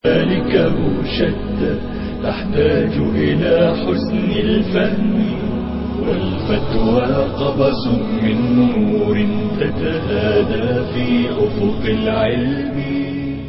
ذلكه شتى تحتاج إلى حسن الفهم والفتوى قبس من نور تتهادى في أفق العلم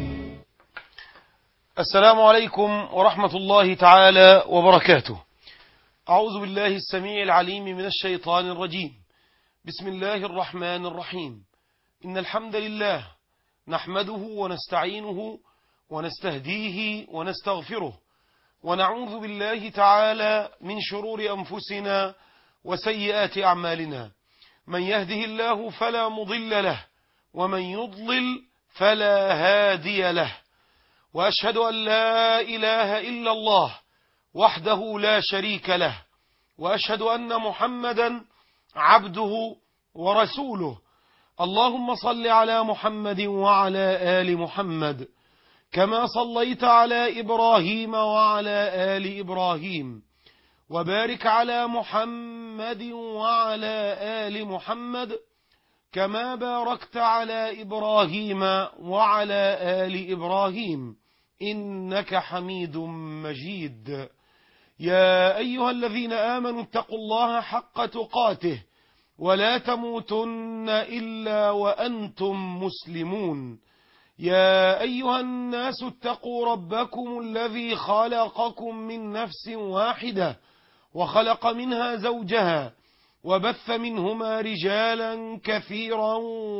السلام عليكم ورحمة الله تعالى وبركاته أعوذ بالله السميع العليم من الشيطان الرجيم بسم الله الرحمن الرحيم إن الحمد لله نحمده ونستعينه ونستهديه ونستغفره ونعوذ بالله تعالى من شرور أنفسنا وسيئات أعمالنا من يهده الله فلا مضل له ومن يضلل فلا هادي له وأشهد أن لا إله إلا الله وحده لا شريك له وأشهد أن محمدا عبده ورسوله اللهم صل على محمد وعلى آل محمد كما صليت على إبراهيم وعلى آل إبراهيم وبارك على محمد وعلى آل محمد كما باركت على إبراهيم وعلى آل إبراهيم إنك حميد مجيد يا أيها الذين آمنوا اتقوا الله حق تقاته ولا تموتن إلا وأنتم مسلمون يا أيها الناس اتقوا ربكم الذي خلقكم من نفس واحدة وخلق منها زوجها وبث منهما رجالا كثيرا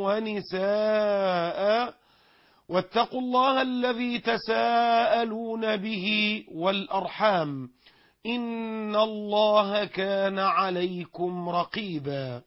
ونساء واتقوا الله الذي تساءلون به والأرحام إن الله كان عليكم رقيبا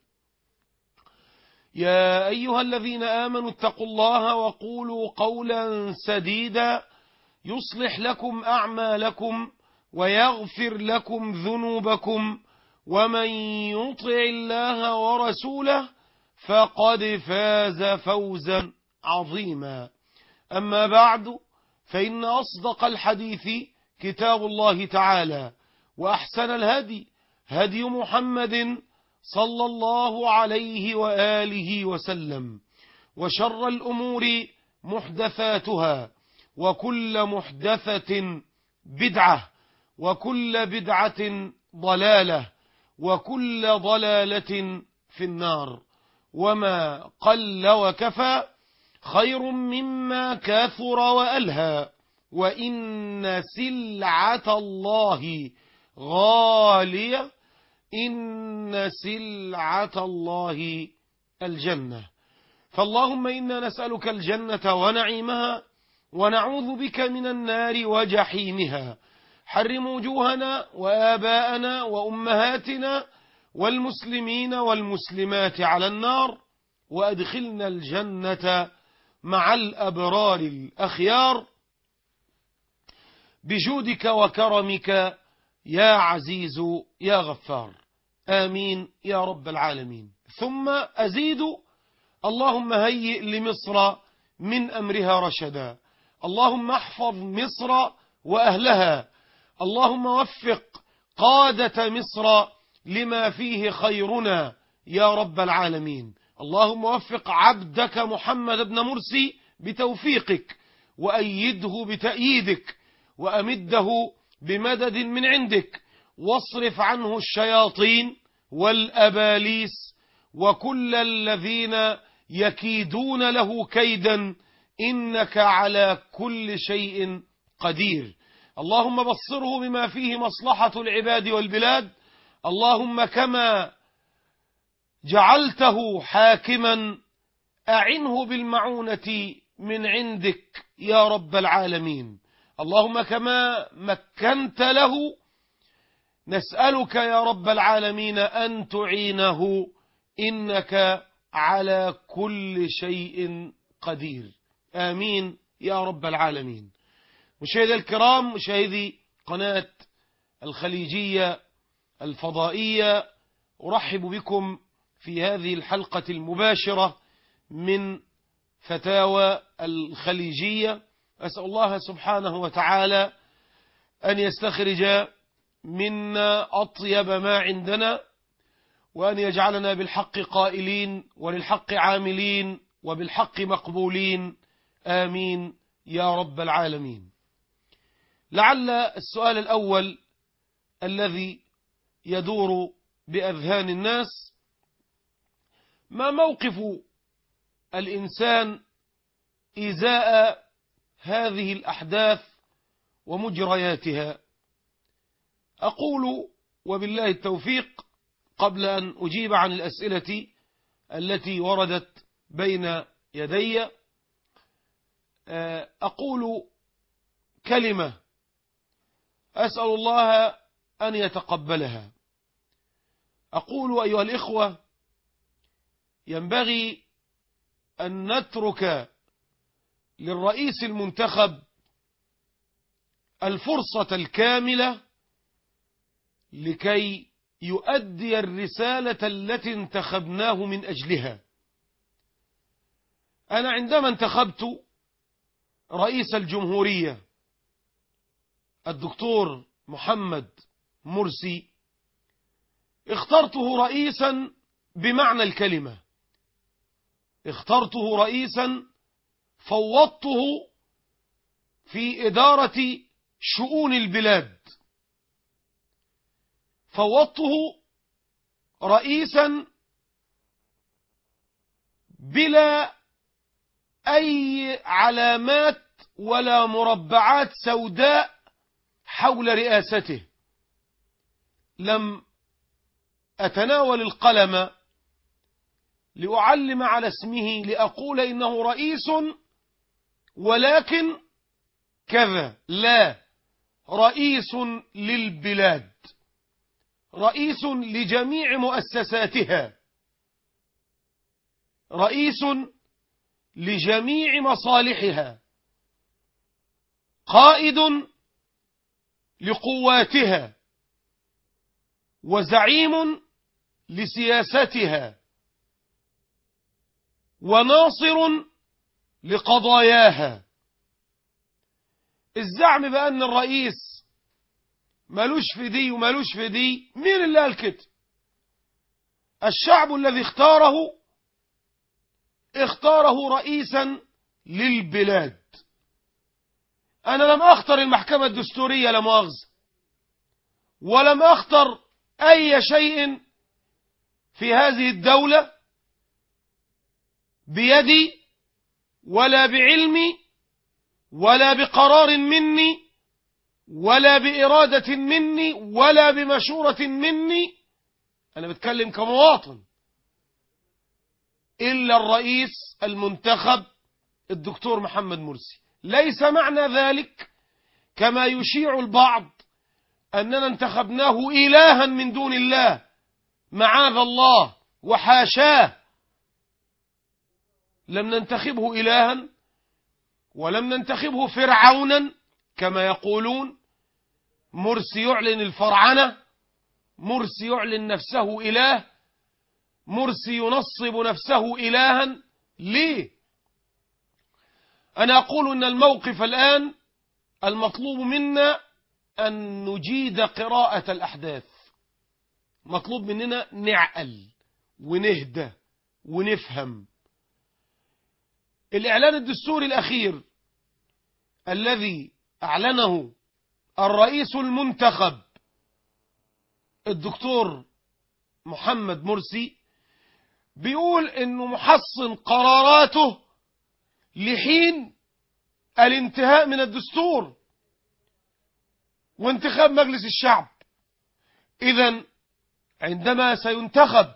يا أيها الذين آمنوا اتقوا الله وقولوا قولا سديدا يصلح لكم أعمالكم ويغفر لكم ذنوبكم ومن يطع الله ورسوله فقد فاز فوزا عظيما أما بعد فإن أصدق الحديث كتاب الله تعالى وأحسن الهدي هدي محمد صلى الله عليه وآله وسلم وشر الأمور محدثاتها وكل محدثة بدعة وكل بدعة ضلالة وكل ضلالة في النار وما قل وكفى خير مما كثر وألهى وإن سلعة الله غالية إن سلعة الله الجنة فاللهم إنا نسألك الجنة ونعيمها ونعوذ بك من النار وجحيمها حرم وجوهنا وآباءنا وأمهاتنا والمسلمين والمسلمات على النار وأدخلنا الجنة مع الأبرار الأخيار بجودك وكرمك يا عزيز يا غفار آمين يا رب العالمين ثم أزيد اللهم هيئ لمصر من أمرها رشدا اللهم احفظ مصر وأهلها اللهم وفق قادة مصر لما فيه خيرنا يا رب العالمين اللهم وفق عبدك محمد بن مرسي بتوفيقك وأيده بتأييدك وأمده بمدد من عندك واصرف عنه الشياطين والأباليس وكل الذين يكيدون له كيدا إنك على كل شيء قدير اللهم بصره بما فيه مصلحة العباد والبلاد اللهم كما جعلته حاكما أعنه بالمعونة من عندك يا رب العالمين اللهم كما مكنت له نسألك يا رب العالمين أن تعينه إنك على كل شيء قدير آمين يا رب العالمين مشاهدي الكرام مشاهدي قناة الخليجية الفضائية أرحب بكم في هذه الحلقة المباشرة من فتاوى الخليجية أسأل الله سبحانه وتعالى أن يستخرج منا أطيب ما عندنا وأن يجعلنا بالحق قائلين وللحق عاملين وبالحق مقبولين آمين يا رب العالمين لعل السؤال الأول الذي يدور بأذهان الناس ما موقف الإنسان إزاء هذه الأحداث ومجرياتها أقول وبالله التوفيق قبل أن أجيب عن الأسئلة التي وردت بين يدي أقول كلمة أسأل الله أن يتقبلها أقول أيها الإخوة ينبغي أن نترك للرئيس المنتخب الفرصة الكاملة لكي يؤدي الرسالة التي انتخبناه من أجلها أنا عندما انتخبت رئيس الجمهورية الدكتور محمد مرسي اخترته رئيسا بمعنى الكلمة اخترته رئيسا فوضته في إدارة شؤون البلاد فوضته رئيسا بلا أي علامات ولا مربعات سوداء حول رئاسته لم أتناول القلم لأعلم على اسمه لأقول إنه رئيس ولكن كذا لا رئيس للبلاد رئيس لجميع مؤسساتها رئيس لجميع مصالحها قائد لقواتها وزعيم لسياستها وناصر لقضاياها الزعم بأن الرئيس ملوش في دي وملوش في دي مين اللي قال كده الشعب الذي اختاره اختاره رئيسا للبلاد أنا لم أختر المحكمة الدستورية لمؤاخذة ولم أختر أي شيء في هذه الدولة بيدي ولا بعلمي ولا بقرار مني ولا بإرادة مني ولا بمشورة مني أنا بتكلم كمواطن إلا الرئيس المنتخب الدكتور محمد مرسي ليس معنى ذلك كما يشيع البعض أننا انتخبناه إلها من دون الله معاذ الله وحاشاه لم ننتخبه إلها ولم ننتخبه فرعونا كما يقولون مرسي يعلن الفرعنة مرسي يعلن نفسه إله مرسي ينصب نفسه إلها ليه أنا أقول أن الموقف الآن المطلوب منا أن نجيد قراءة الأحداث مطلوب مننا نعقل ونهدى ونفهم الإعلان الدستوري الأخير الذي أعلنه الرئيس المنتخب الدكتور محمد مرسي بيقول انه محصن قراراته لحين الانتهاء من الدستور وانتخاب مجلس الشعب اذا عندما سينتخب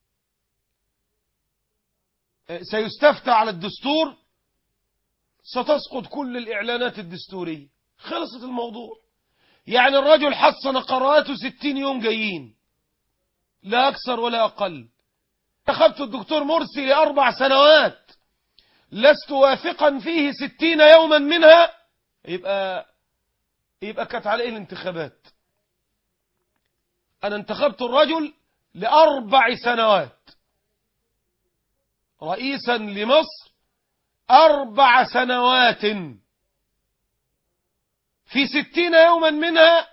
سيستفتى على الدستور ستسقط كل الإعلانات الدستورية خلصت الموضوع يعني الرجل حصن قراراته ستين يوم جايين لا أكثر ولا أقل انتخبت الدكتور مرسي لأربع سنوات لست واثقا فيه ستين يوما منها يبقى يبقى كانت عليه الانتخابات أنا انتخبت الرجل لأربع سنوات رئيسا لمصر أربع سنوات في ستين يوما منها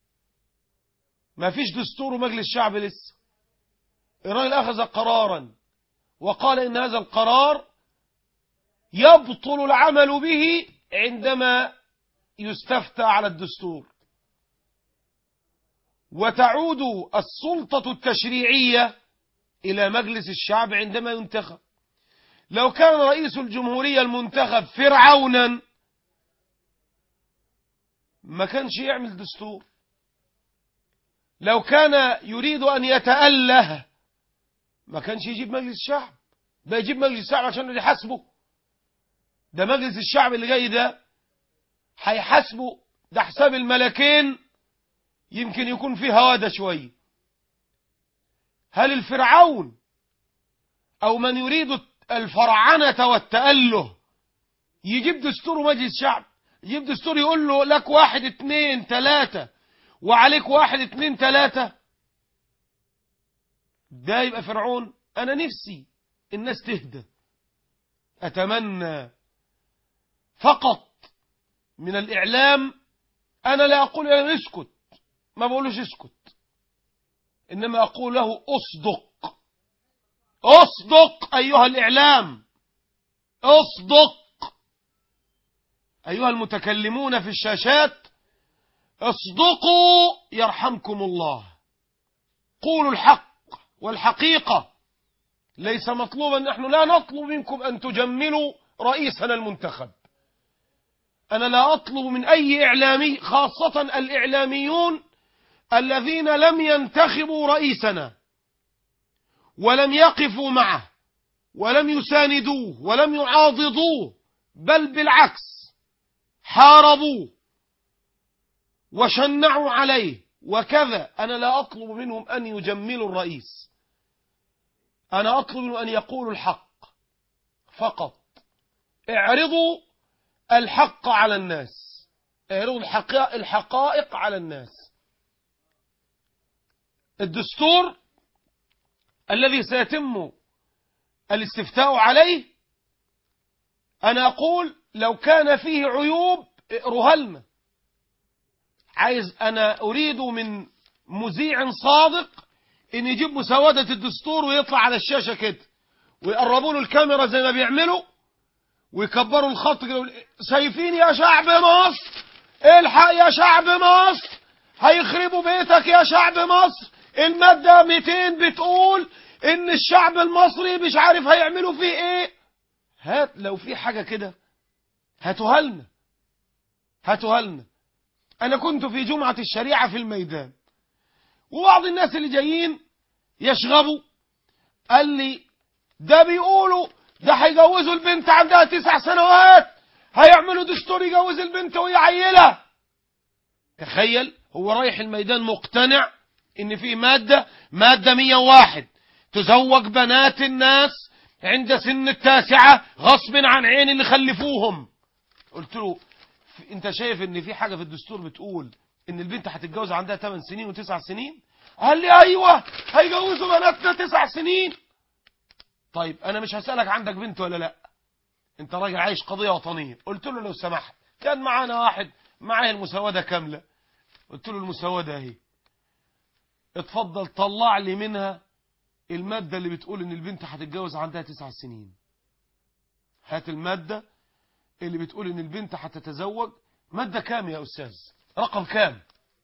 ما فيش دستور ومجلس شعب لسه الراجل أخذ قرارا وقال إن هذا القرار يبطل العمل به عندما يستفتى على الدستور وتعود السلطة التشريعية إلى مجلس الشعب عندما ينتخب لو كان رئيس الجمهورية المنتخب فرعونا ما كانش يعمل دستور لو كان يريد أن يتأله ما كانش يجيب مجلس الشعب ده يجيب مجلس الشعب عشان يحاسبه ده مجلس الشعب اللي جاي ده هيحاسبه ده حساب الملكين يمكن يكون فيه هوادة شوية هل الفرعون أو من يريد الفرعنة والتأله يجيب دستور مجلس شعب يجيب دستور يقول له لك واحد اتنين تلاتة وعليك واحد اتنين تلاتة ده يبقى فرعون أنا نفسي الناس تهدى أتمنى فقط من الإعلام أنا لا أقول له اسكت ما بقولوش اسكت إنما أقول له أصدق أصدق أيها الإعلام أصدق أيها المتكلمون في الشاشات اصدقوا يرحمكم الله قولوا الحق والحقيقة ليس مطلوبا نحن لا نطلب منكم أن تجملوا رئيسنا المنتخب أنا لا أطلب من أي إعلامي خاصة الإعلاميون الذين لم ينتخبوا رئيسنا ولم يقفوا معه ولم يساندوه ولم يعاضدوه بل بالعكس حاربوه وشنعوا عليه وكذا أنا لا أطلب منهم أن يجملوا الرئيس أنا أطلب منهم أن يقولوا الحق فقط اعرضوا الحق على الناس اعرضوا الحقائق, الحقائق على الناس الدستور الذي سيتم الاستفتاء عليه أنا أقول لو كان فيه عيوب اقروها لنا عايز أنا أريد من مذيع صادق إن يجيب مسودة الدستور ويطلع على الشاشة كده ويقربوا له الكاميرا زي ما بيعملوا ويكبروا الخط كده شايفين يا شعب مصر الحق يا شعب مصر هيخربوا بيتك يا شعب مصر المادة 200 بتقول ان الشعب المصري مش عارف هيعملوا فيه ايه هات لو في حاجة كده هاتوها لنا هاتوها لنا انا كنت في جمعة الشريعة في الميدان وبعض الناس اللي جايين يشغبوا قال لي ده بيقولوا ده هيجوزوا البنت عندها تسع سنوات هيعملوا دستور يجوز البنت وهي عيلة تخيل هو رايح الميدان مقتنع ان في مادة مادة 101 تزوج بنات الناس عند سن التاسعة غصب عن عين اللي خلفوهم قلت له انت شايف ان في حاجة في الدستور بتقول ان البنت هتتجوز عندها 8 سنين و9 سنين قال لي ايوه هيجوزوا بناتنا 9 سنين طيب انا مش هسألك عندك بنت ولا لا انت راجل عايش قضية وطنية قلت له لو سمحت كان معانا واحد معاه المسودة كاملة قلت له المسودة اهي اتفضل طلع لي منها المادة اللي بتقول ان البنت هتتجوز عندها تسع سنين هات المادة اللي بتقول ان البنت هتتزوج مادة كام يا استاذ رقم كام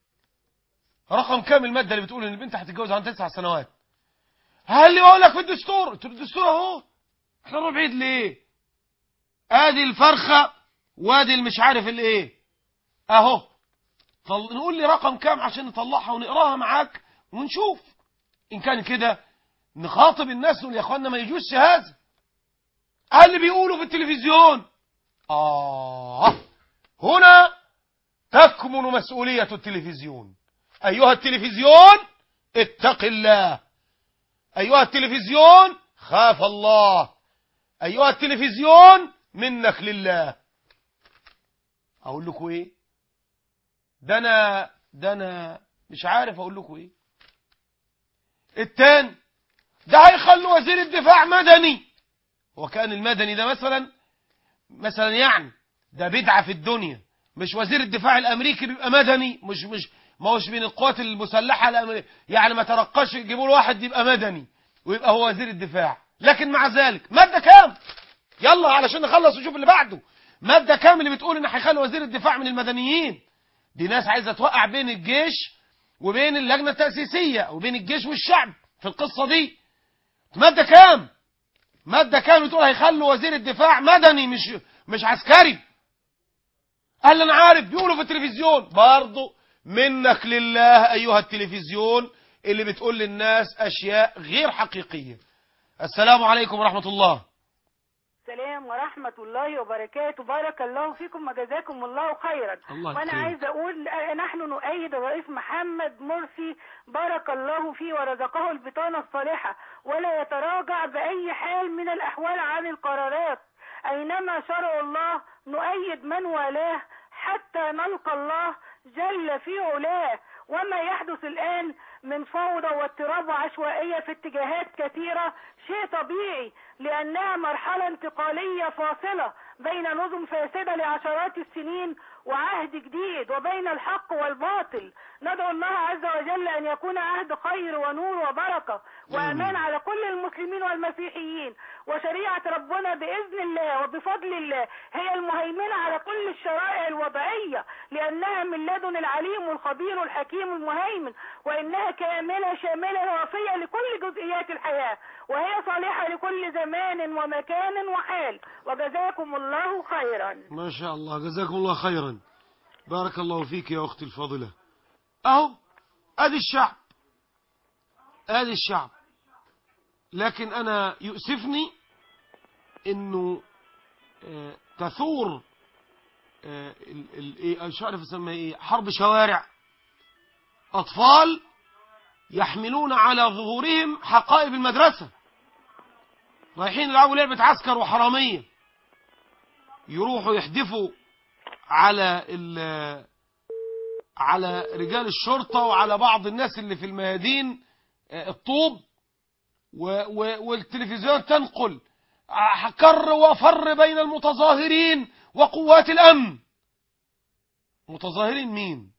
رقم كام المادة اللي بتقول ان البنت هتتجوز عندها تسع سنوات هل اللي بقول لك في الدستور قلت له الدستور اهو احنا نروح بعيد ليه ادي الفرخة وادي المش عارف الايه اهو طل... نقول لي رقم كام عشان نطلعها ونقراها معاك ونشوف ان كان كده نخاطب الناس نقول يا اخوانا ما يجوزش هذا اللي بيقولوا في التلفزيون آه هنا تكمن مسؤولية التلفزيون أيها التلفزيون اتق الله أيها التلفزيون خاف الله أيها التلفزيون منك لله أقول لكم إيه ده أنا ده أنا مش عارف أقول لكم إيه التاني ده هيخلوا وزير الدفاع مدني وكان المدني ده مثلا مثلا يعني ده بدعة في الدنيا مش وزير الدفاع الامريكي بيبقى مدني مش مش ما هوش من القوات المسلحة الأمريكية يعني ما ترقاش يجيبوا له واحد يبقى مدني ويبقى هو وزير الدفاع لكن مع ذلك مادة كام يلا علشان نخلص ونشوف اللي بعده مادة كاملة بتقول ان هيخلي وزير الدفاع من المدنيين دي ناس عايزة توقع بين الجيش وبين اللجنة التأسيسية وبين الجيش والشعب في القصة دي مادة كام مادة كام بتقول هيخلوا وزير الدفاع مدني مش مش عسكري قال لي انا عارف بيقولوا في التلفزيون برضه منك لله ايها التلفزيون اللي بتقول للناس اشياء غير حقيقيه السلام عليكم ورحمه الله السلام ورحمة الله وبركاته بارك الله فيكم وجزاكم الله خيرا الله وأنا يكرمك. عايزة أقول آه، نحن نؤيد الرئيس محمد مرسي بارك الله فيه ورزقه البطانة الصالحة ولا يتراجع بأي حال من الأحوال عن القرارات أينما شرع الله نؤيد من والاه حتى نلقى الله جل في علاه وما يحدث الآن من فوضى واضطراب وعشوائية في اتجاهات كثيرة شيء طبيعي لأنها مرحلة انتقالية فاصلة بين نظم فاسدة لعشرات السنين وعهد جديد وبين الحق والباطل ندعو الله عز وجل أن يكون عهد خير ونور وبركة وأمان على كل المسلمين والمسيحيين وشريعة ربنا بإذن الله وبفضل الله هي المهيمنة على كل الشرائع الوضعية لأنها من لدن العليم الخبير الحكيم المهيمن وإنها كاملة شاملة وافية لكل جزئيات الحياة وهي صالحة لكل زمان ومكان وحال وجزاكم الله خيرا ما شاء الله جزاكم الله خيرا بارك الله فيك يا اختي الفاضله اهو ادي الشعب ادي الشعب لكن انا يؤسفني انه آه، تثور آه، ال- ال- ايه مش عارف اسميها ايه حرب شوارع اطفال يحملون على ظهورهم حقائب المدرسه رايحين يلعبوا لعبه عسكر وحراميه يروحوا يحدفوا على ال- على رجال الشرطة وعلى بعض الناس اللي في الميادين آه، الطوب و- و- والتلفزيون تنقل ع- كر وفر بين المتظاهرين وقوات الأمن متظاهرين مين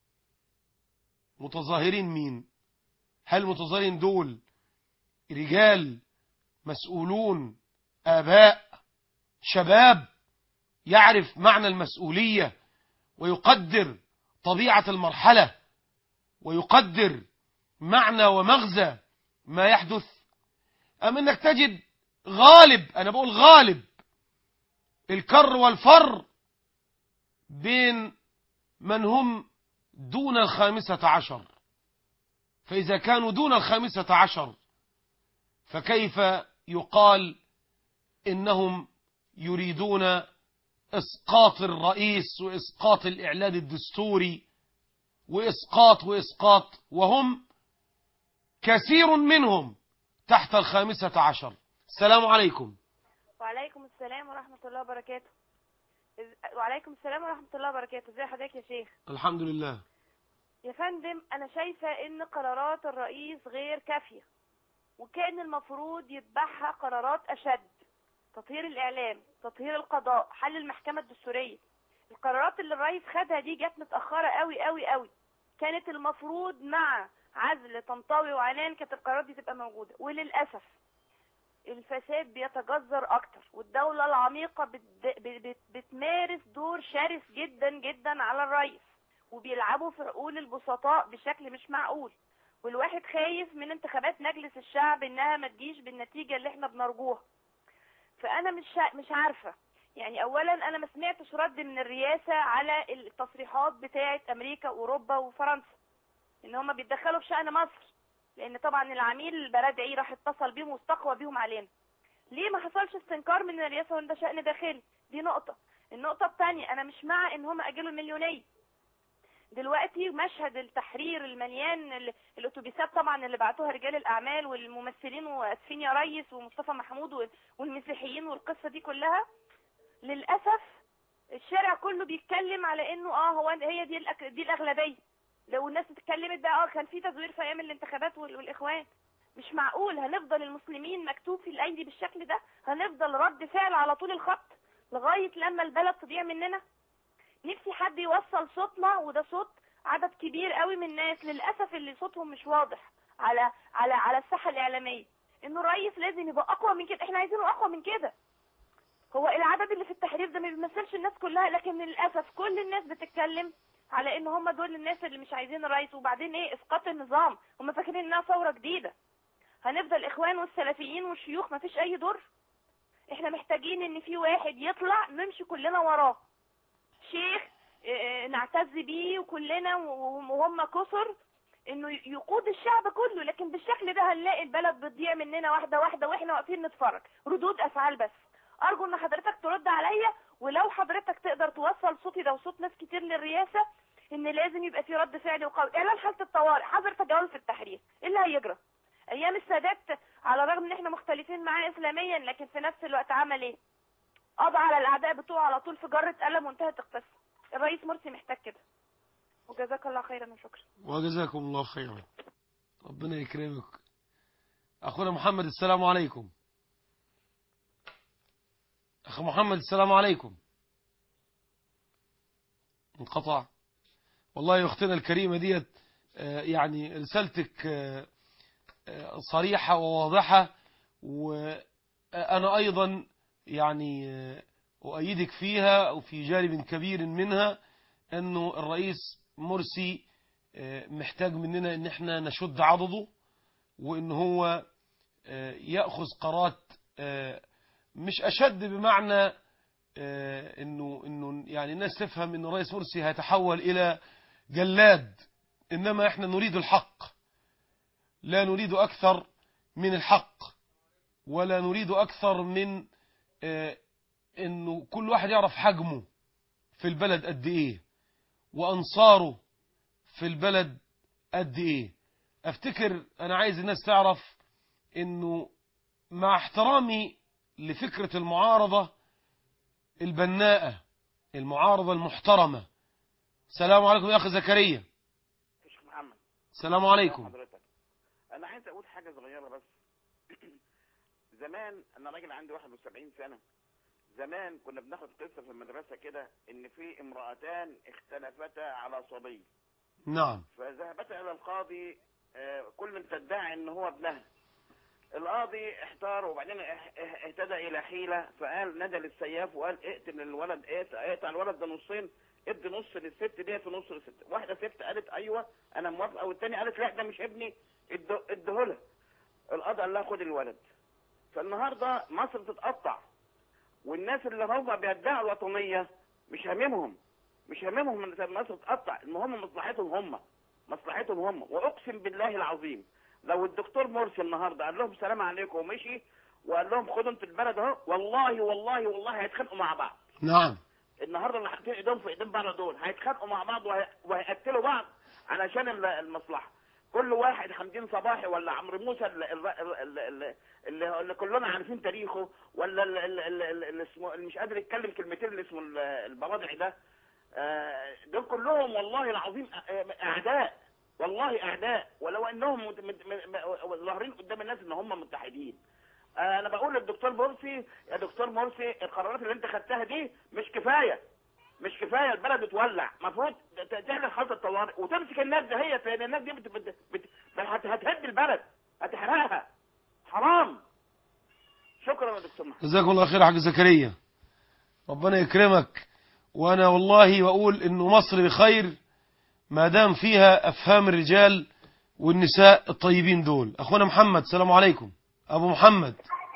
متظاهرين مين هل المتظاهرين دول رجال مسؤولون آباء شباب يعرف معنى المسؤولية ويقدر طبيعة المرحلة ويقدر معنى ومغزى ما يحدث أم أنك تجد غالب أنا بقول غالب الكر والفر بين من هم دون الخامسة عشر فإذا كانوا دون الخامسة عشر فكيف يقال إنهم يريدون اسقاط الرئيس واسقاط الاعلان الدستوري واسقاط واسقاط وهم كثير منهم تحت الخامسة عشر السلام عليكم وعليكم السلام ورحمة الله وبركاته إز- وعليكم السلام ورحمة الله وبركاته ازي حضرتك يا شيخ الحمد لله يا فندم انا شايفة ان قرارات الرئيس غير كافية وكان المفروض يتبعها قرارات اشد تطهير الاعلام تطهير القضاء حل المحكمة الدستورية القرارات اللي الرئيس خدها دي جت متأخرة قوي قوي قوي كانت المفروض مع عزل طنطاوي وعنان كانت القرارات دي تبقى موجودة وللأسف الفساد بيتجذر اكتر والدولة العميقة بت- بت- بتمارس دور شرس جدا جدا على الرئيس وبيلعبوا في عقول البسطاء بشكل مش معقول والواحد خايف من انتخابات مجلس الشعب انها ما تجيش بالنتيجة اللي احنا بنرجوها فانا مش شا- مش عارفة يعني اولا انا ما سمعتش رد من الرئاسة على التصريحات بتاعة امريكا واوروبا وفرنسا ان هم بيتدخلوا في شأن مصر لان طبعا العميل البلدعي راح اتصل بيهم واستقوى بيهم علينا ليه ما حصلش استنكار من الرئاسه وان ده شأن داخلي دي نقطه النقطه الثانيه انا مش مع ان هم اجلوا المليونيه دلوقتي مشهد التحرير المليان ال- الاتوبيسات طبعا اللي بعتوها رجال الاعمال والممثلين واسفين يا ريس ومصطفى محمود وال- والمسيحيين والقصه دي كلها للاسف الشارع كله بيتكلم على انه اه هو هي دي الأك... دي الاغلبيه لو الناس اتكلمت بقى اه كان في تزوير في ايام الانتخابات وال- والاخوان مش معقول هنفضل المسلمين مكتوب في الايدي بالشكل ده هنفضل رد فعل على طول الخط لغايه لما البلد تضيع مننا نفسي حد يوصل صوتنا وده صوت عدد كبير قوي من الناس للاسف اللي صوتهم مش واضح على على على الساحه الاعلاميه انه الرئيس لازم يبقى اقوى من كده احنا عايزينه اقوى من كده هو العدد اللي في التحرير ده ما بيمثلش الناس كلها لكن للاسف كل الناس بتتكلم على ان هم دول الناس اللي مش عايزين الرئيس وبعدين ايه اسقاط النظام هم فاكرين انها ثوره جديده هنفضل اخوان والسلفيين والشيوخ ما فيش اي دور احنا محتاجين ان في واحد يطلع نمشي كلنا وراه شيخ اه، اه، نعتز بيه وكلنا وهم وهم كثر انه يقود الشعب كله لكن بالشكل ده هنلاقي البلد بتضيع مننا واحده واحده واحنا واقفين نتفرج ردود افعال بس ارجو ان حضرتك ترد عليا ولو حضرتك تقدر توصل صوتي ده وصوت ناس كتير للرئاسه ان لازم يبقى في رد فعل وقوي اعلان حاله الطوارئ حظر تجاوز في التحرير ايه اللي هيجرى ايام السادات على الرغم ان احنا مختلفين معاه اسلاميا لكن في نفس الوقت عمل ايه قضى على الاعداء بتوعه على طول في جره قلم وانتهت القصه الرئيس مرسي محتاج كده وجزاك الله خيرا وشكرا وجزاكم الله خيرا ربنا يكرمك أخونا محمد السلام عليكم أخ محمد السلام عليكم انقطع والله يا أختنا الكريمة ديت آه، يعني رسالتك آه، آه، صريحة وواضحة وأنا أيضا يعني آه، أؤيدك فيها وفي جانب كبير منها أنه الرئيس مرسي آه، محتاج مننا أن احنا نشد عضده وأن هو آه، يأخذ قرارات آه، مش أشد بمعنى آه، أنه, إنه يعني الناس تفهم أن الرئيس مرسي هيتحول إلى جلاد إنما احنا نريد الحق لا نريد أكثر من الحق ولا نريد أكثر من آه، أنه كل واحد يعرف حجمه في البلد قد إيه وأنصاره في البلد قد إيه أفتكر أنا عايز الناس تعرف أنه مع احترامي لفكرة المعارضة البناءة المعارضة المحترمة السلام عليكم يا أخي زكريا شيخ محمد السلام عليكم حضرتك انا عايز اقول حاجه صغيره بس زمان انا راجل عندي 71 سنه زمان كنا بناخد قصه في المدرسه كده ان في امراتان اختلفتا على صبي نعم فذهبتا الى القاضي آه، كل تدعي ان هو ابنها القاضي احتار وبعدين اه- اه- اهتدى الى حيله فقال ندى للسياف وقال اقتل الولد اقطع اقطع الولد ده نصين ادي نص للست ديت ونص للست واحده ست قالت ايوه انا موافقه والتانية قالت لا ده مش ابني اد- اديهولها القاضي قال لها خد الولد فالنهارده مصر تتقطع والناس اللي هم بيدعوا الوطنيه مش هاممهم مش هاممهم ان مصر تتقطع المهم مصلحتهم هم مصلحتهم هم واقسم بالله العظيم لو الدكتور مرسي النهارده قال لهم سلام عليكم ومشي وقال لهم خدوا انتوا البلد اهو والله والله والله هيتخانقوا مع بعض نعم النهارده اللي حاطين ايدهم في ايدين بعض دول هيتخانقوا مع بعض وهي- وهيقتلوا بعض علشان ال- المصلحه كل واحد حمدين صباحي ولا عمرو موسى اللي, اللي, اللي, اللي كلنا عارفين تاريخه ولا اللي, اللي, اللي اسمه اللي مش قادر يتكلم كلمتين اللي اسمه ال- البرادعي ده آه، دول كلهم والله العظيم أ- اعداء والله اعداء ولو انهم مت- مت- م- م- ظاهرين قدام الناس ان هم متحدين آه، انا بقول للدكتور مرسي يا دكتور مرسي القرارات اللي انت خدتها دي مش كفايه مش كفايه البلد بتولع المفروض ت- تعمل حاله الطوارئ وتمسك الناس ده هي لان الناس دي بت... بت... بت... هت- هتهد البلد هتحرقها حرام شكرا يا دكتور محمد جزاكم الله خير يا حاج زكريا ربنا يكرمك وانا والله بقول انه مصر بخير ما دام فيها افهام الرجال والنساء الطيبين دول اخونا محمد السلام عليكم ابو محمد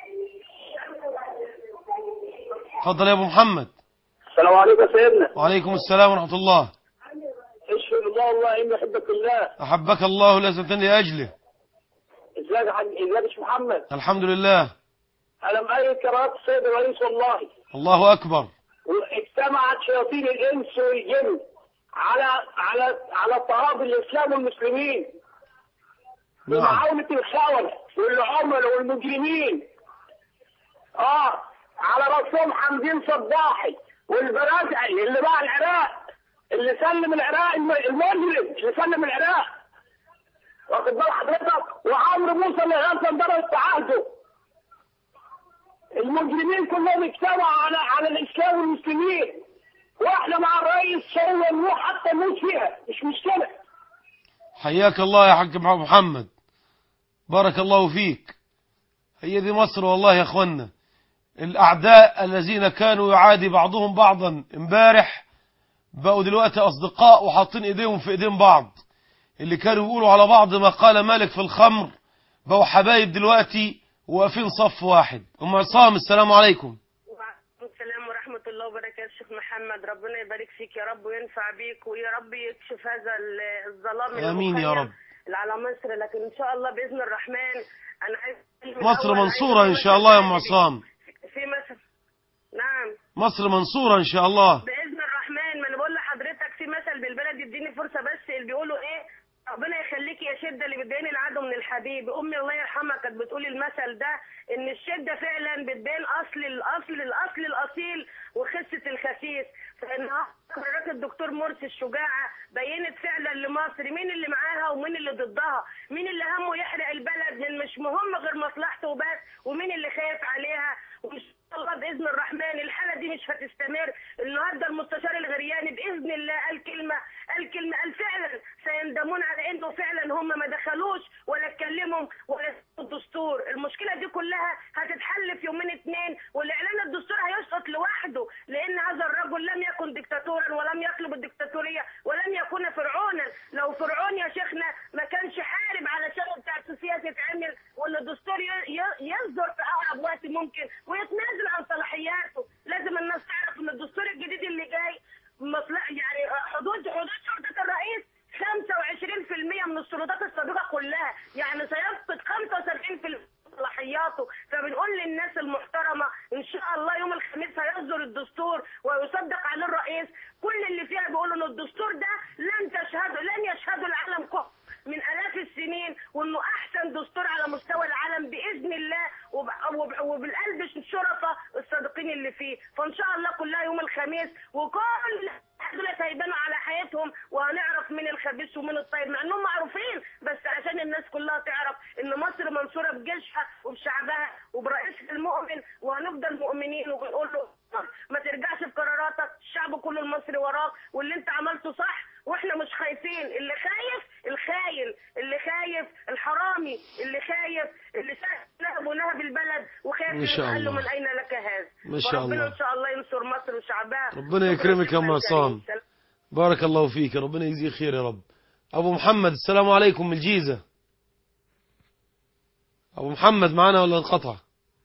اتفضل يا ابو محمد السلام عليكم يا سيدنا وعليكم السلام ورحمة الله اشهد الله والله اني احبك الله احبك الله لا تنتني لاجله ازيك يا حاج ازيك يا شيخ محمد الحمد لله انا مأيد قرارات السيد الرئيس والله الله اكبر واجتمعت شياطين الانس والجن على على على اضطهاد الاسلام والمسلمين نعم ومعاونة الخونة والعمل والمجرمين اه على راسهم حمدين صباحي والبرادعي اللي باع العراق اللي سلم العراق الم- المجرم اللي سلم العراق واخد بال حضرتك وعمرو موسى اللي غلطان ضرب عهده المجرمين كلهم اجتمعوا على على الاسلام والمسلمين واحنا مع الرئيس سوى نروح حتى نموت فيها مش مشكله حياك الله يا حاج محمد بارك الله فيك هي دي مصر والله يا اخوانا الأعداء الذين كانوا يعادي بعضهم بعضا امبارح بقوا دلوقتي أصدقاء وحاطين إيديهم في إيدين بعض اللي كانوا يقولوا على بعض ما قال مالك في الخمر بقوا حبايب دلوقتي واقفين صف واحد أم عصام السلام عليكم وعليكم السلام ورحمة الله وبركاته شيخ محمد ربنا يبارك فيك يا رب وينفع بيك ويا رب يكشف هذا ال- الظلام آمين يا المخيم رب. اللي على مصر لكن إن شاء الله بإذن الرحمن أنا عايز مصر الأول منصورة عايز إن شاء الله يا أم مثل- عصام في مثل نعم مصر منصورة إن شاء الله باذن الرحمن ما انا بقول لحضرتك في مثل بالبلد اديني فرصه بس اللي بيقولوا ايه ربنا يخليكي يا شده اللي بتبين العدو من الحبيب امي الله يرحمها كانت بتقول المثل ده ان الشده فعلا بتبين اصل الاصل الاصل الاصيل وخسه الخسيس فان قرارات الدكتور مرسي الشجاعه بينت فعلا لمصر مين اللي معاها ومين اللي ضدها مين اللي همه يحرق البلد من مش مهم غير مصلحته وبس ومين اللي خايف عليها ومش الله باذن الرحمن الحاله دي مش هتستمر النهارده المستشار الغرياني باذن الله قال كلمه قال كلمه قال فعلا سيندمون على انه فعلا هم ما دخلوش ولا اتكلموا ولا سمعوا الدستور المشكله دي كلها هتتحل في يومين اتنين والاعلان الدستور هيسقط لوحده لان هذا الرجل لم يكن دكتاتورا ولم يطلب الدكتاتوريه ولم يكن فرعونا لو فرعون يا شيخنا ما كانش حارب علشان التاسيسيه تتعمل وان الدستور ي- ي- يصدر في اقرب وقت ممكن ويتنازل عن صلاحياته لازم الناس تعرف ان الدستور الجديد اللي جاي مصلح يعني حدود حدود سلطه الرئيس 25% من السلطات السابقه كلها يعني سيفقد 75% من صلاحياته فبنقول للناس المحترمه ان شاء الله يوم الخميس هيصدر الدستور ويصدق عليه الرئيس كل اللي فيها بيقولوا ان الدستور ده لن تشهده لن يشهده العالم كله من الاف السنين وانه احسن دستور على مستوى العالم باذن الله وب... وب... وبالقلب الشرطه الصادقين اللي فيه فان شاء الله كلها يوم الخميس وكل دول هيبانوا على حياتهم وهنعرف مين الخبيث ومين الطيب مع انهم معروفين بس عشان الناس كلها تعرف ان مصر منصوره بجيشها وبشعبها وبرئيسها المؤمن وهنفضل مؤمنين وبنقول له ما ترجعش في قراراتك الشعب كله المصري وراك واللي انت عملته صح واحنا مش خايفين اللي خايف الخاين اللي خايف الحرامي اللي خايف اللي نهب ونهب البلد وخايف إن شاء قال له الله. من اين لك هذا ما شاء فربنا الله. ان شاء الله ينصر مصر وشعبها ربنا يكرمك يا أم عصام. بارك الله فيك ربنا يجزيه خير يا رب أبو محمد السلام عليكم من الجيزة أبو محمد معنا ولا انقطع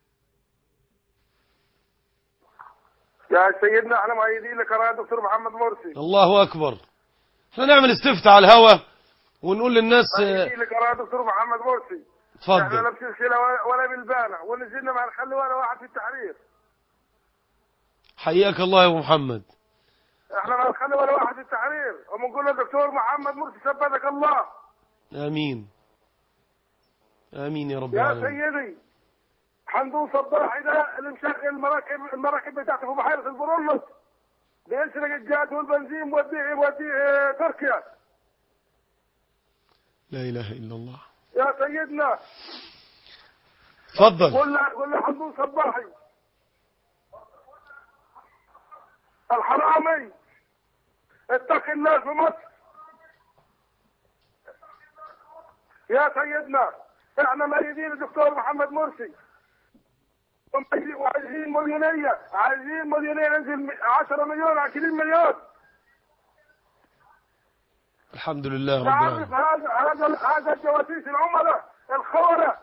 يا سيدنا احنا مؤيدين لك يا دكتور محمد مرسي الله أكبر احنا نعمل استفتاء على الهوا ونقول للناس آه، مؤيدين لك يا دكتور محمد مرسي احنا اتفضل لا بسلسله ولا- ولا بالبانه ونزلنا ما نخلي ولا واحد في التحرير حياك الله يا أبو محمد احنا ما نخلي ولا واحد في التحرير وبنقول له دكتور محمد مرسي ثبتك الله آمين آمين يا رب يا العالمين سيدي حمدون صباحي ده اللي مشغل المراكب المراكب بتاعته في بحيره البرولس بيسرق الجاز والبنزين موديه موديه تركيا لا إله إلا الله يا سيدنا تفضل قول له قول له حمدون صباحي الحرامي اتقي الناس في مصر يا سيدنا احنا مؤيدين الدكتور محمد مرسي ومؤيدين- وعايزين مليونية عايزين مليونية ننزل 10 مليون 20 مليون الحمد لله رب تعرف العالمين هذا هذا هذا الجواسيس العملاء الخونة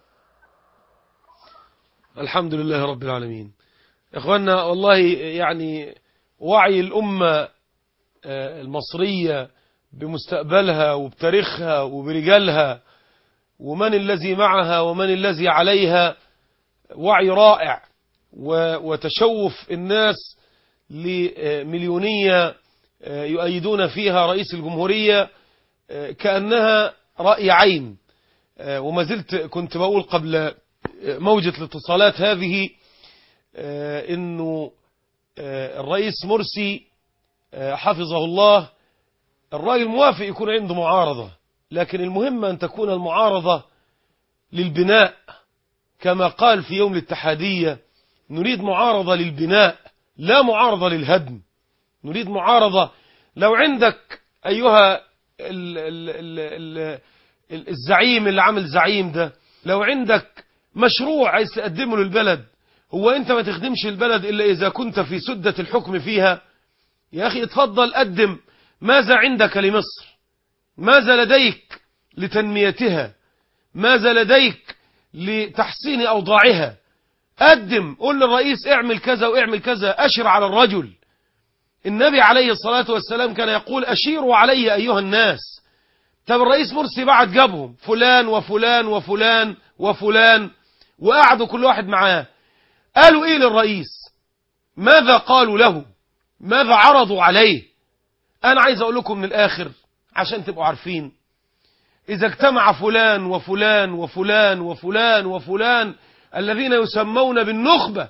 الحمد لله رب العالمين إخواننا والله يعني وعي الأمة آه، المصرية بمستقبلها وبتاريخها وبرجالها ومن الذي معها ومن الذي عليها وعي رائع و- وتشوف الناس لمليونية آه، يؤيدون فيها رئيس الجمهورية آه، كأنها رأي عين آه، وما زلت كنت بقول قبل آه، موجة الاتصالات هذه آه، انه آه، الرئيس مرسي آه، حفظه الله الراجل موافق يكون عنده معارضة لكن المهم أن تكون المعارضة للبناء كما قال في يوم الاتحادية نريد معارضة للبناء لا معارضة للهدم نريد معارضة لو عندك أيها ال ال ال ال ال الزعيم اللي عامل زعيم ده لو عندك مشروع عايز تقدمه للبلد هو انت ما تخدمش البلد الا اذا كنت في سدة الحكم فيها يا اخي اتفضل قدم ماذا عندك لمصر ماذا لديك لتنميتها ماذا لديك لتحسين اوضاعها قدم قول للرئيس اعمل كذا واعمل كذا اشر على الرجل النبي عليه الصلاة والسلام كان يقول اشيروا علي ايها الناس طب الرئيس مرسي بعد جابهم فلان وفلان وفلان وفلان وقعدوا كل واحد معاه قالوا ايه للرئيس ماذا قالوا له ماذا عرضوا عليه انا عايز اقول لكم من الاخر عشان تبقوا عارفين اذا اجتمع فلان وفلان وفلان وفلان وفلان الذين يسمون بالنخبة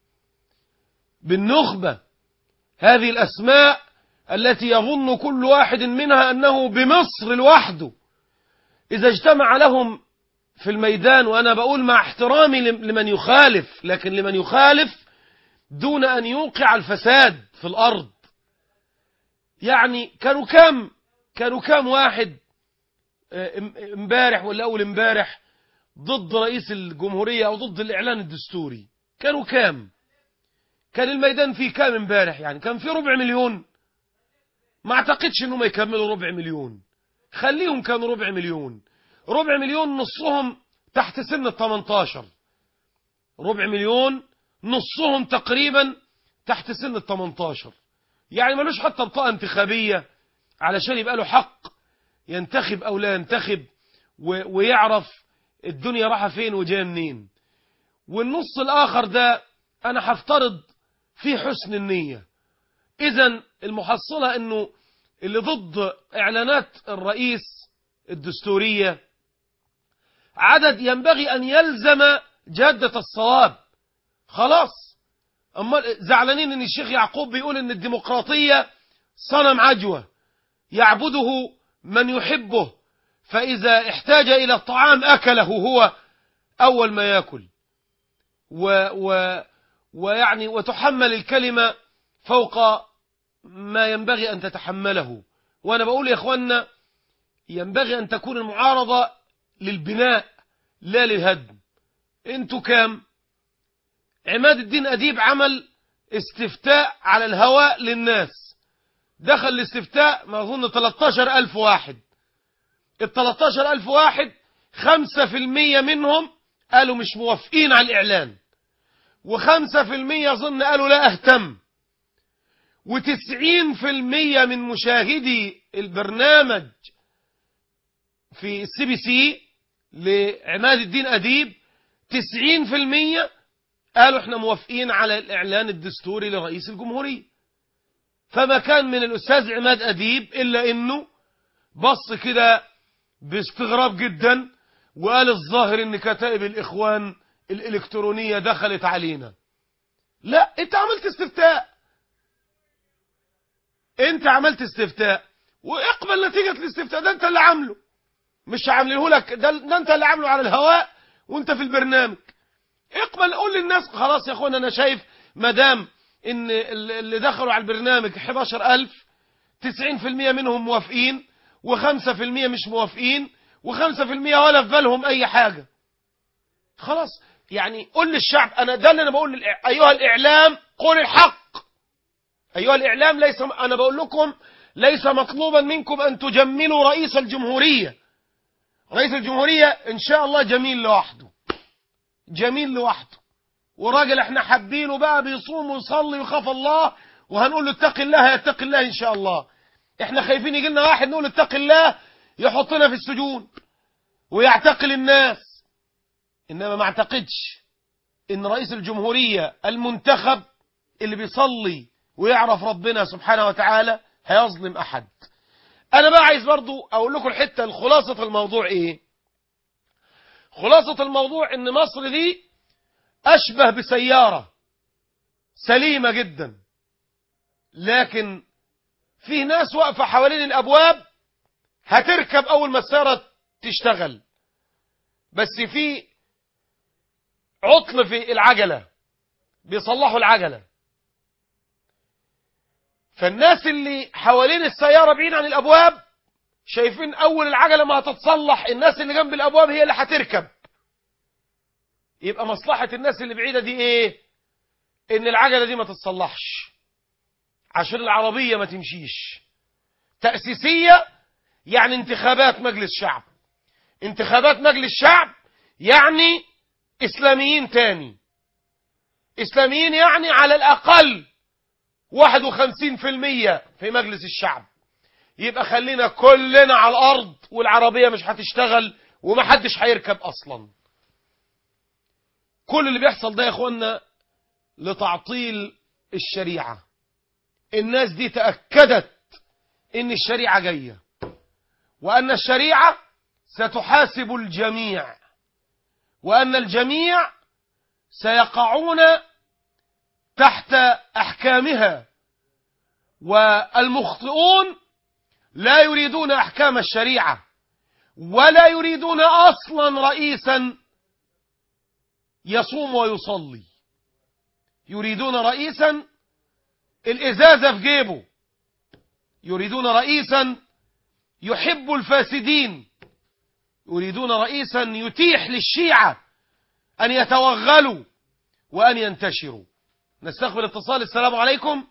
بالنخبة هذه الاسماء التي يظن كل واحد منها انه بمصر لوحده اذا اجتمع لهم في الميدان وانا بقول مع احترامي لمن يخالف لكن لمن يخالف دون ان يوقع الفساد في الارض يعني كانوا كام كانوا كام واحد امبارح ولا اول امبارح ضد رئيس الجمهورية او ضد الاعلان الدستوري كانوا كام كان الميدان فيه كام امبارح يعني كان فيه ربع مليون ما اعتقدش انهم يكملوا ربع مليون خليهم كانوا ربع مليون ربع مليون نصهم تحت سن ال 18 ربع مليون نصهم تقريبا تحت سن ال 18 يعني ملوش حتى بطاقة انتخابية علشان يبقى له حق ينتخب او لا ينتخب ويعرف الدنيا رايحه فين وجايه منين والنص الاخر ده انا هفترض فيه حسن النية اذا المحصلة انه اللي ضد اعلانات الرئيس الدستورية عدد ينبغي ان يلزم جادة الصواب خلاص اما زعلانين ان الشيخ يعقوب بيقول ان الديمقراطية صنم عجوة يعبده من يحبه فإذا احتاج إلى الطعام أكله هو أول ما يأكل و و ويعني وتحمل الكلمة فوق ما ينبغي أن تتحمله وأنا بقول يا إخوانا ينبغي أن تكون المعارضة للبناء لا للهدم انتوا كام عماد الدين أديب عمل استفتاء على الهواء للناس دخل الاستفتاء ما أظن 13 ألف واحد ال 13 ألف واحد خمسة في المية منهم قالوا مش موافقين على الإعلان وخمسة في المية ظن قالوا لا أهتم وتسعين في المية من مشاهدي البرنامج في السي بي سي لعماد الدين أديب تسعين في المية قالوا احنا موافقين على الإعلان الدستوري لرئيس الجمهورية فما كان من الأستاذ عماد أديب إلا إنه بص كده باستغراب جدا وقال الظاهر ان كتائب الاخوان الالكترونية دخلت علينا لا انت عملت استفتاء انت عملت استفتاء واقبل نتيجة الاستفتاء ده انت اللي عامله مش عامله لك ده, ده انت اللي عامله على الهواء وانت في البرنامج اقبل قول للناس خلاص يا اخوانا انا شايف مدام ان اللي دخلوا على البرنامج 11000 90% منهم موافقين وخمسة في المية مش موافقين وخمسة في المية ولا في بالهم أي حاجة خلاص يعني قول للشعب أنا ده اللي أنا بقول أيها الإعلام قول الحق أيها الإعلام ليس أنا بقول لكم ليس مطلوبا منكم أن تجملوا رئيس الجمهورية رئيس الجمهورية إن شاء الله جميل لوحده جميل لوحده وراجل احنا حابينه بقى بيصوم ويصلي ويخاف الله وهنقول له اتق الله يتقي الله إن شاء الله احنا خايفين يجي لنا واحد نقول اتق الله يحطنا في السجون ويعتقل الناس انما ما اعتقدش ان رئيس الجمهورية المنتخب اللي بيصلي ويعرف ربنا سبحانه وتعالى هيظلم احد انا بقى عايز برضو اقول لكم الحتة الخلاصة الموضوع ايه خلاصة الموضوع ان مصر دي اشبه بسيارة سليمة جدا لكن في ناس واقفة حوالين الأبواب هتركب أول ما السيارة تشتغل بس في عطل في العجلة بيصلحوا العجلة فالناس اللي حوالين السيارة بعيد عن الأبواب شايفين أول العجلة ما هتتصلح الناس اللي جنب الأبواب هي اللي هتركب يبقى مصلحة الناس اللي بعيدة دي إيه ان العجلة دي ما تتصلحش عشان العربية ما تمشيش تأسيسية يعني انتخابات مجلس شعب انتخابات مجلس شعب يعني إسلاميين تاني إسلاميين يعني على الأقل 51% في مجلس الشعب يبقى خلينا كلنا على الأرض والعربية مش هتشتغل ومحدش هيركب أصلا كل اللي بيحصل ده يا اخوانا لتعطيل الشريعة الناس دي تأكدت ان الشريعة جاية وان الشريعة ستحاسب الجميع وان الجميع سيقعون تحت احكامها والمخطئون لا يريدون احكام الشريعة ولا يريدون اصلا رئيسا يصوم ويصلي يريدون رئيسا الإزازة في جيبه يريدون رئيسا يحب الفاسدين يريدون رئيسا يتيح للشيعة أن يتوغلوا وأن ينتشروا نستقبل اتصال السلام عليكم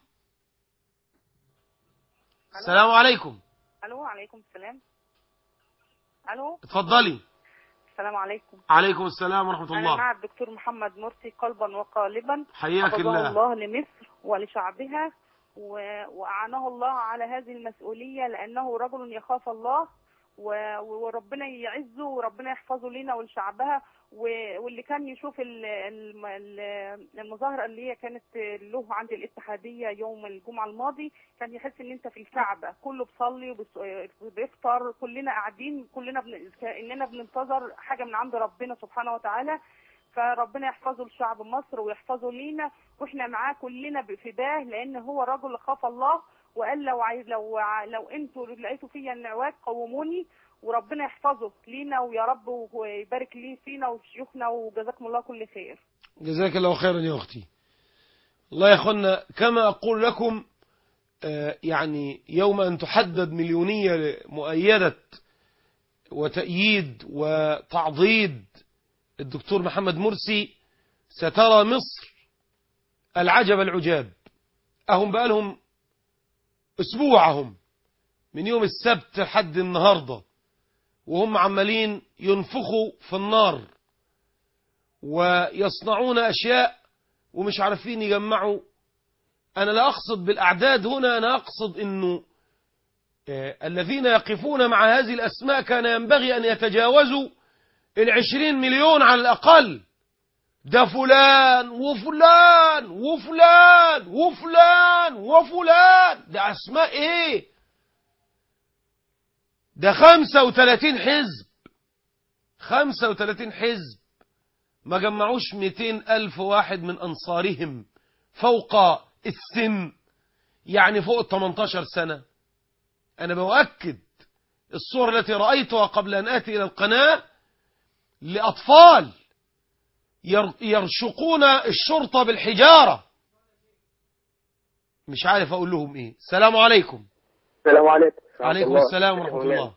السلام عليكم الو عليكم السلام الو اتفضلي السلام عليكم عليكم السلام ورحمة انا الله مع الدكتور محمد مرسي قلبا وقالبا حياك حفظه الله الله لمصر ولشعبها و- وأعانه الله على هذه المسؤولية لأنه رجل يخاف الله و- وربنا يعزه وربنا يحفظه لنا ولشعبها و- واللي كان يشوف ال- الم- ال- المظاهرة اللي هي كانت له عند الاتحادية يوم الجمعة الماضي كان يحس ان انت في الكعبة كله بيصلي وبيص- وبيفطر كلنا قاعدين كلنا بن... كأننا بننتظر حاجة من عند ربنا سبحانه وتعالى فربنا يحفظه لشعب مصر ويحفظه لينا واحنا معاه كلنا بفداه لان هو رجل خاف الله وقال لو عايز لو ع- لو انتوا لقيتوا فيا النعواج قوموني وربنا يحفظه لينا ويا رب ويبارك ليه فينا وشيوخنا وجزاكم الله كل خير جزاك الله خيرا يا أختي الله يا أخوانا كما أقول لكم آه، يعني يوم أن تحدد مليونية مؤيدة وتأييد وتعضيد الدكتور محمد مرسي سترى مصر العجب العجاب أهم بقالهم أسبوعهم من يوم السبت لحد النهاردة وهم عمالين ينفخوا في النار ويصنعون أشياء ومش عارفين يجمعوا أنا لا أقصد بالأعداد هنا أنا أقصد أنه آه، الذين يقفون مع هذه الأسماء كان ينبغي أن يتجاوزوا العشرين مليون على الأقل ده فلان وفلان وفلان وفلان وفلان ده أسماء إيه ده خمسة وثلاثين حزب خمسة وثلاثين حزب ما جمعوش 200 ألف واحد من أنصارهم فوق السن يعني فوق ال 18 سنة أنا بؤكد الصور التي رأيتها قبل أن آتي إلى القناة لأطفال ير- يرشقون الشرطة بالحجارة مش عارف أقول لهم إيه السلام عليكم السلام عليكم عليكم السلام ورحمة الله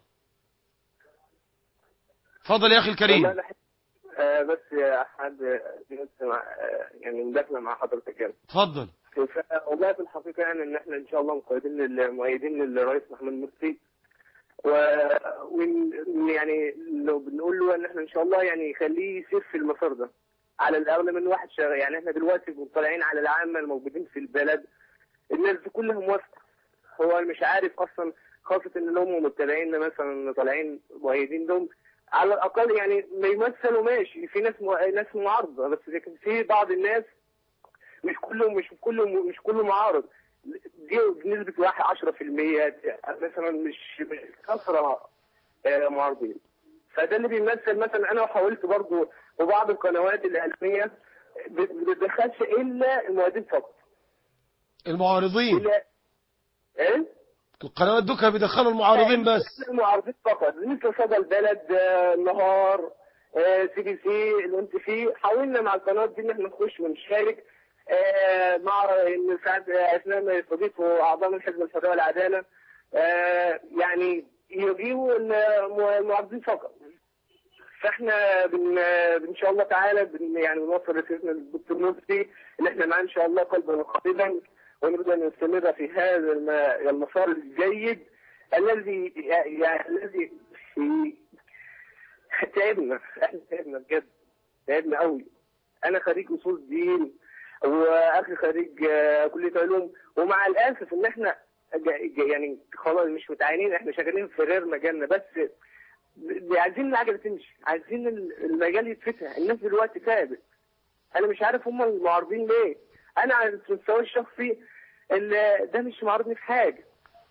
تفضل يا أخي الكريم والله أنا- آه، بس يا أحد بس مع آه، يعني مداخلة مع حضرتك يعني تفضل ف- والله في الحقيقة يعني إن إحنا إن شاء الله مقيدين لل- مؤيدين للرئيس محمد مرسي و وإن- يعني لو بنقول له إن إحنا إن شاء الله يعني يخليه يسير في المسار ده على الأغلى من واحد شغال يعني إحنا دلوقتي مطلعين على العامة الموجودين في البلد الناس دي كلها موافقة هو مش عارف أصلا خاصة إن هم متابعين مثلا طالعين مؤيدين دول على الأقل يعني ما يمثلوا ماشي في ناس مو... ناس معارضة بس لكن في بعض الناس مش كله مش كله مش كله معارض دي بنسبة واحد عشرة في المية مثلا مش مش كثرة آه، معارضين فده اللي بيمثل مثلا انا حاولت برضو وبعض القنوات الاعلاميه بت- ما بتدخلش الا المؤيدين فقط المعارضين الا ايه القنوات دوكا بيدخلوا المعارضين بس المعارضين فقط مثل صدى البلد آه، النهار آه، سي بي سي الانت في حاولنا مع القنوات دي ان احنا نخش ونشارك آه، مع ان ساعات آه، اثناء ما يستضيفوا اعضاء من حزب الحريه والعداله آه، يعني يجيبوا المعارضين فقط فاحنا بن ان شاء الله تعالى بن يعني بنوصل رسالتنا للدكتور مرسي ان احنا معاه ان شاء الله قلبا وقالبا ونريد ان نستمر في هذا الم- المسار الجيد الذي يعني الذي تعبنا احنا تعبنا بجد تعبنا قوي انا خريج اصول دين واخي خريج آه، كليه علوم ومع الاسف ان احنا جا- جا- يعني خلاص مش متعينين احنا شغالين في غير مجالنا بس ب- عايزين العجله تمشي عايزين ال- المجال يتفتح الناس دلوقتي تعبت انا مش عارف هم المعارضين ليه انا على المستوى الشخصي ال- ده مش معارضني في حاجه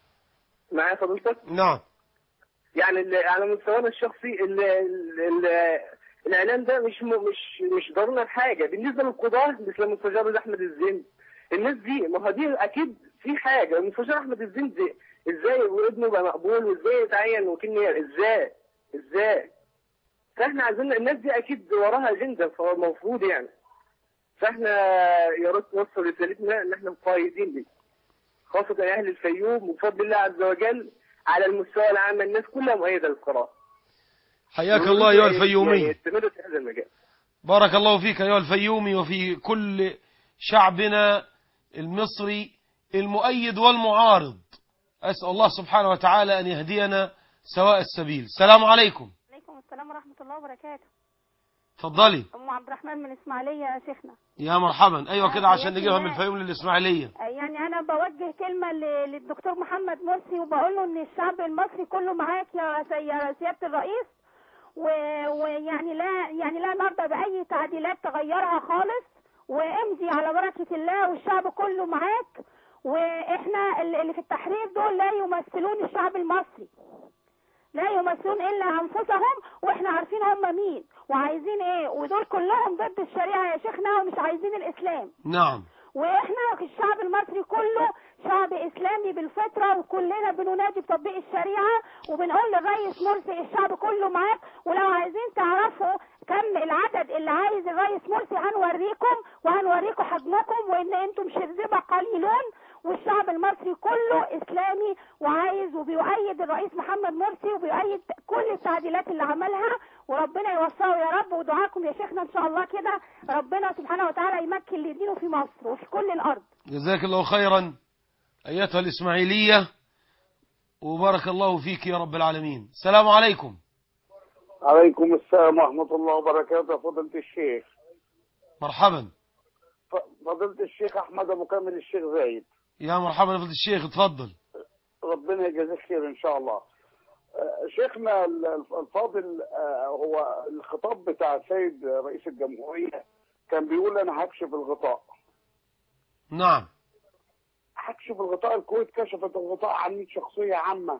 معايا فضيلتك نعم يعني ال- على مستوانا الشخصي ال ال ال الاعلام ده مش م- مش مش ضروري في حاجه بالنسبه للقضاه مثل المستشار احمد الزند الناس دي ما هو دي اكيد في حاجه المستشار احمد الزند دي ازاي وابنه بقى مقبول وازاي يتعين وكيل نيابه ازاي ازاي فاحنا عايزين الناس دي اكيد وراها اجنده فالمفروض يعني فاحنا يا ريت نوصل رسالتنا ان احنا مقايدين ليه خاصة أهل الفيوم وبفضل الله عز وجل على المستوى العام الناس كلها مؤيدة للقرار حياك الله أيها الفيومي يستمر في هذا المجال بارك الله فيك أيها الفيومي وفي كل شعبنا المصري المؤيد والمعارض أسأل الله سبحانه وتعالى أن يهدينا سواء السبيل السلام عليكم عليكم السلام ورحمة الله وبركاته تفضلي أم عبد الرحمن من إسماعيلية يا شيخنا يا مرحبا أيوة كده عشان حياك نجيبها من الله. الفيوم للإسماعيلية يعني أنا بوجه كلمة ل- للدكتور محمد مرسي وبقول له إن الشعب المصري كله معاك يا سي- يا سيادة الرئيس و- ويعني لا يعني لا نرضى بأي تعديلات تغيرها خالص وامضي على بركة الله والشعب كله معاك وإحنا اللي اللي في التحرير دول لا يمثلون الشعب المصري لا يمثلون الا انفسهم واحنا عارفين هم مين وعايزين ايه ودول كلهم ضد الشريعه يا شيخنا ومش عايزين الاسلام نعم واحنا الشعب المصري كله شعب اسلامي بالفطره وكلنا بننادي بتطبيق الشريعه وبنقول للرئيس مرسي الشعب كله معاك ولو عايزين تعرفوا كم العدد اللي عايز الرئيس مرسي هنوريكم وهنوريكم حجمكم وان انتم شرذمه قليلون والشعب المصري كله اسلامي وعايز وبيؤيد الرئيس محمد مرسي وبيؤيد كل التعديلات اللي عملها وربنا يوفقه يا رب ودعاكم يا شيخنا ان شاء الله كده ربنا سبحانه وتعالى يمكن لدينه في مصر وفي كل الارض جزاك الله خيرا أيتها الإسماعيلية وبارك الله فيك يا رب العالمين السلام عليكم عليكم السلام ورحمة الله وبركاته فضيلة الشيخ مرحبا ف- فضيلة الشيخ أحمد أبو كامل الشيخ زايد يا مرحبا يا فضل الشيخ اتفضل ربنا يجازيك خير إن شاء الله آه، شيخنا ال- ال- الفاضل آه، هو الخطاب بتاع السيد رئيس الجمهورية كان بيقول أنا هكشف الغطاء نعم هكشف الغطاء الكويت كشفت الغطاء عن 100 شخصية عامة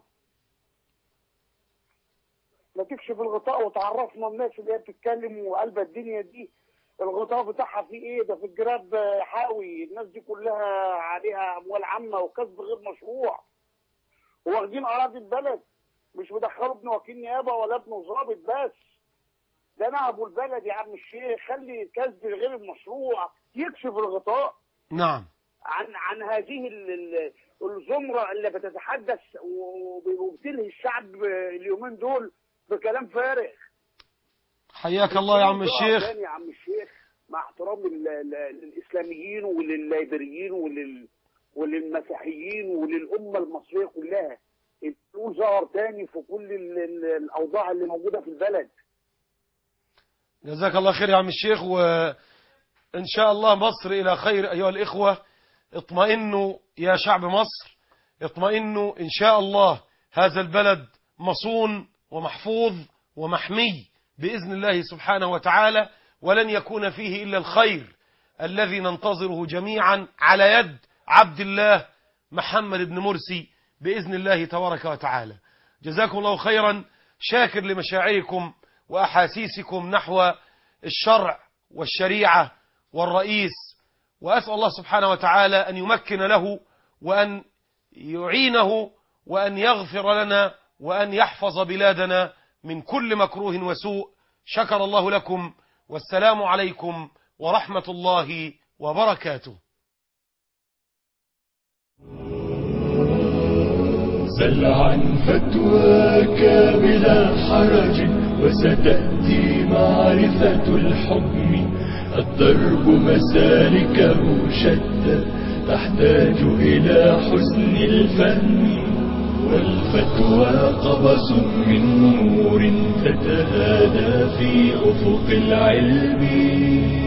ما تكشف الغطاء وتعرفنا الناس اللي هي بتتكلم وقلب الدنيا دي الغطاء بتاعها فيه ايه ده في الجراب حاوي الناس دي كلها عليها اموال عامه وكسب غير مشروع واخدين اراضي البلد مش مدخلوا ابن وكيل نيابه ولا ابن ضابط بس ده انا ابو البلد يا عم الشيخ خلي الكسب غير المشروع يكشف الغطاء نعم عن عن هذه ال- ال- الزمره اللي بتتحدث وب- وبتلهي الشعب اليومين دول بكلام فارغ حياك الله يا عم الشيخ تاني يا عم الشيخ مع احترام ال- ال- للاسلاميين وللليبريين ولل وللمسيحيين وللامه المصريه كلها الفلوس ظهر تاني في كل ال- ال- الاوضاع اللي موجوده في البلد جزاك الله خير يا عم الشيخ وإن شاء الله مصر إلى خير أيها الإخوة اطمئنوا يا شعب مصر اطمئنوا إن شاء الله هذا البلد مصون ومحفوظ ومحمي بإذن الله سبحانه وتعالى ولن يكون فيه إلا الخير الذي ننتظره جميعا على يد عبد الله محمد بن مرسي بإذن الله تبارك وتعالى جزاكم الله خيرا شاكر لمشاعركم وأحاسيسكم نحو الشرع والشريعة والرئيس وأسأل الله سبحانه وتعالى أن يمكن له وأن يعينه وأن يغفر لنا وأن يحفظ بلادنا من كل مكروه وسوء شكر الله لكم والسلام عليكم ورحمة الله وبركاته سل عن فتواك بلا حرج وستأتي معرفة الحكم الدرب مسالكه شتى تحتاج إلى حسن الفهم والفتوى قبس من نور تتهادى في أفق العلم